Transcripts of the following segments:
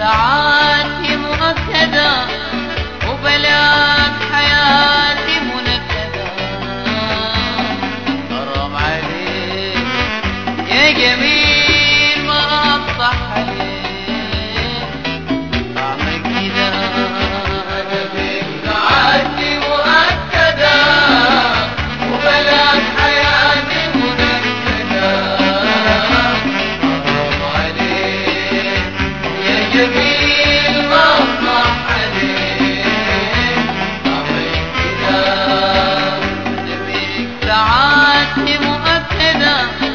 ساعاتي مؤكدة وبلاك حياتي منكدة حرام عليك يا جميل ما أصح عليك طعمك كده ساعاتي مؤكدة وبلاك حياتي منكدة حرام عليك يا جميل ما أصلح عليك طعمك كده بيك ساعاتي مؤكدة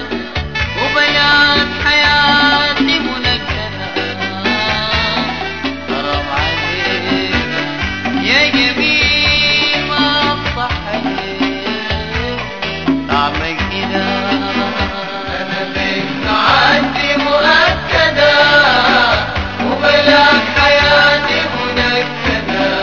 وبيات حياتي منكدة حرام عليك يا جميل ما أصح عليك طعمك كده أنا بيك ساعاتي مؤكدة وبلاك حياتي منكدة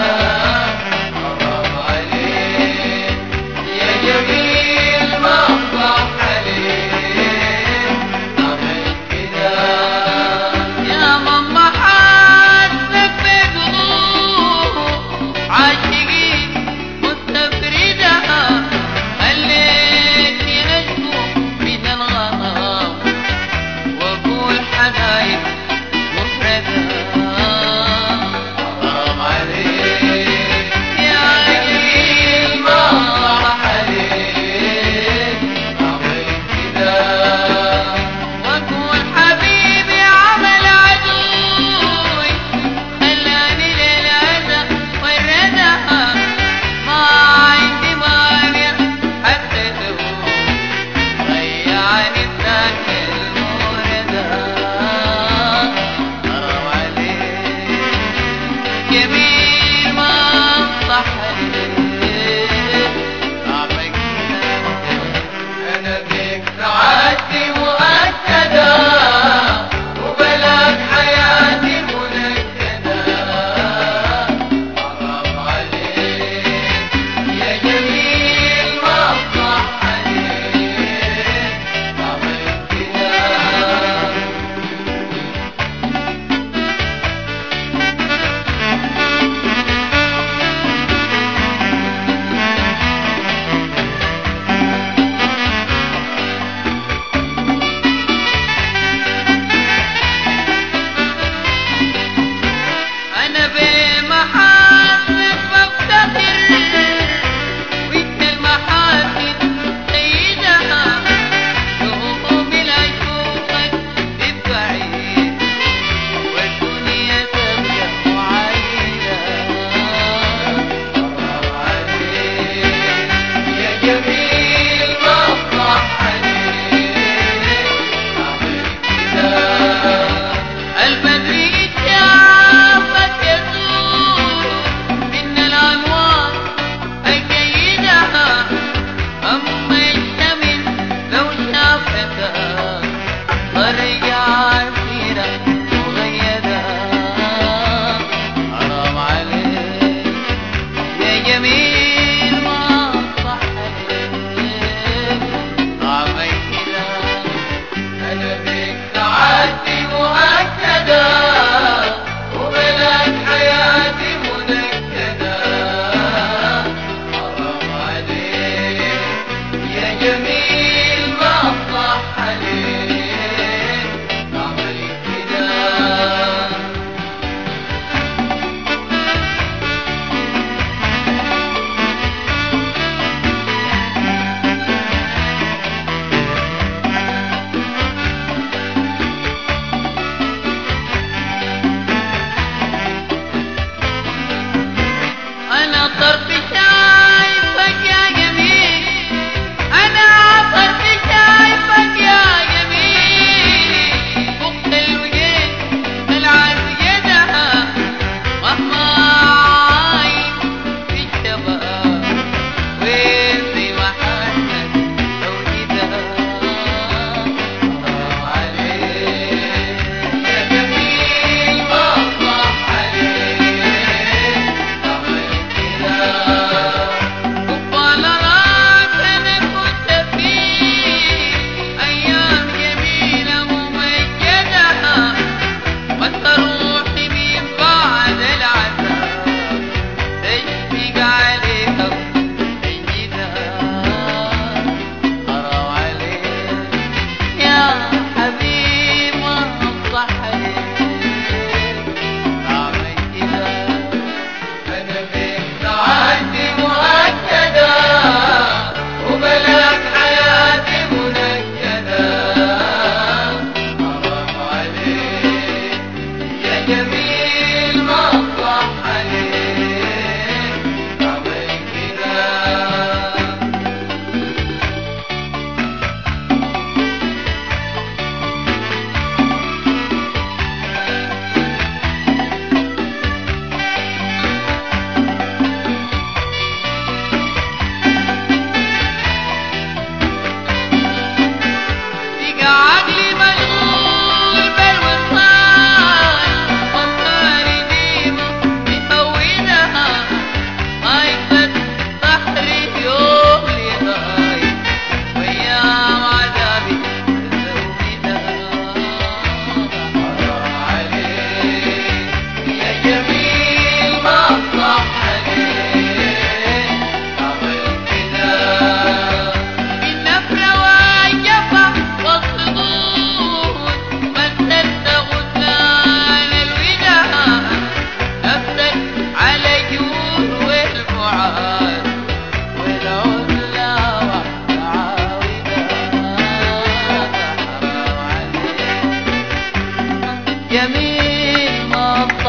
حرام عليك يا جميل ما أصلح عليك طعمك كده يا ماما حاسك بقلوب عاشقين مستفردة خليتني أشكو من الغرام وأقول حبايب مفردة حرام عليك يا جميل ما صلح عليك طعمك كده وأقول حبيبي عمل عدوي خلاني للأذى والردى ما عندي مانع حتى تقول ضيعني بذاك الموردة حرام عليك جميل ما صح عليك طعمك كده أنا بيك سعادتي مؤكدة وبلاك حياتي منكدة حرام عليك يا جميل ما صح عليك طعمك كده أنا بمحاسن بفتخر وانت المحاسن سيدها يوم لا أشوفك ببعيد والدنيا تبقى معيدة حرام عليك يا جميل ما صح عليك طعمك كده البدر شافك يزور من الأنوار الجيدة أما الشمس لو شافتك ترجع سيرة مغيدة حرام عليك يا جميل ما صح عليك طعمك كده أنا بيك سعادتي مؤكدة وبلاك حياتي منكدة حرام عليك يا جميل ما صح عليك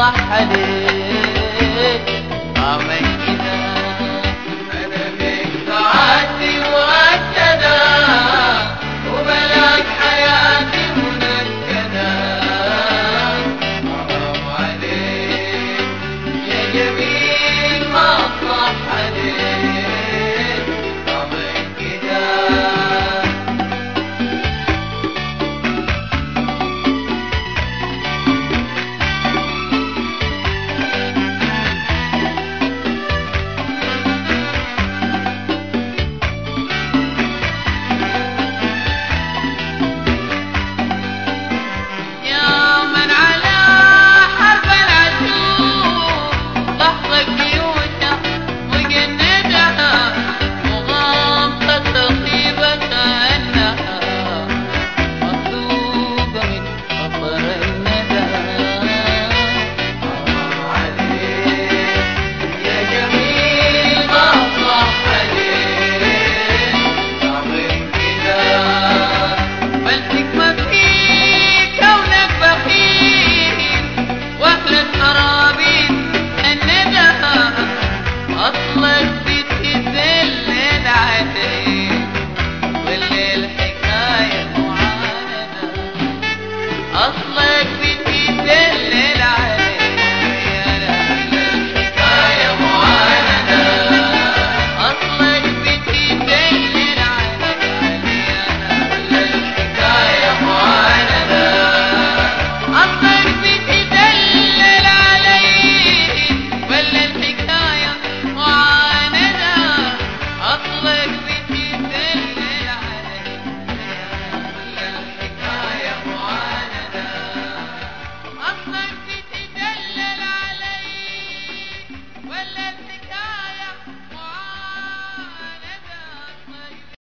صح عليك